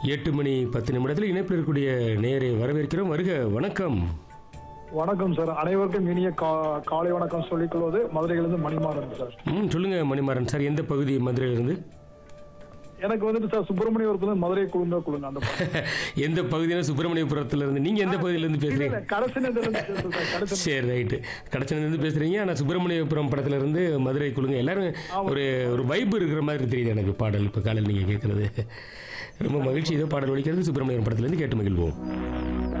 எட்டு மணி பத்து நிமிடத்தில் இணைப்பில் இருக்கக்கூடிய நேரை வரவேற்கிறோம் வருக வணக்கம் வணக்கம் சார் அனைவருக்கும் இனிய கா- காலை வணக்கம் சொல்லிக் கொள்வது மதுரையிலிருந்து மணிமாறன் சார் ம் சொல்லுங்க மணிமாறன் சார் எந்த பகுதி மதுரையிலிருந்து எனக்கு வந்துட்டு சார் சுப்பிரமணியபுரத்துல இருந்து மதுரை குழுந்தா குழுங்க அந்த பக்கம். எந்த பகுதியில சுப்பிரமணியபுரத்துல இருந்து நீங்க எந்த பகுதியிலிருந்து பேசுறீங்க கடைசி நேரத்துல இருந்து பேசுறேன் சார், கடைசி சரி ரைட்டு கடச்சனிலிருந்து பேசுறீங்க ஆனால் சுப்பிரமணியபுரம் படத்துல இருந்து மதுரை குழுங்க எல்லாரும் ஒரு ஒரு வைப் இருக்கிற மாதிரி தெரியுது எனக்கு பாடல் இப்போ காலையில் நீங்கள் கேட்குறது ரொம்ப மகிழ்ச்சி ஏதோ பாடல் ஒழிக்கிறது சுப்பிரமணியம் படத்துலேருந்து கேட்டு மகிழ்வோம்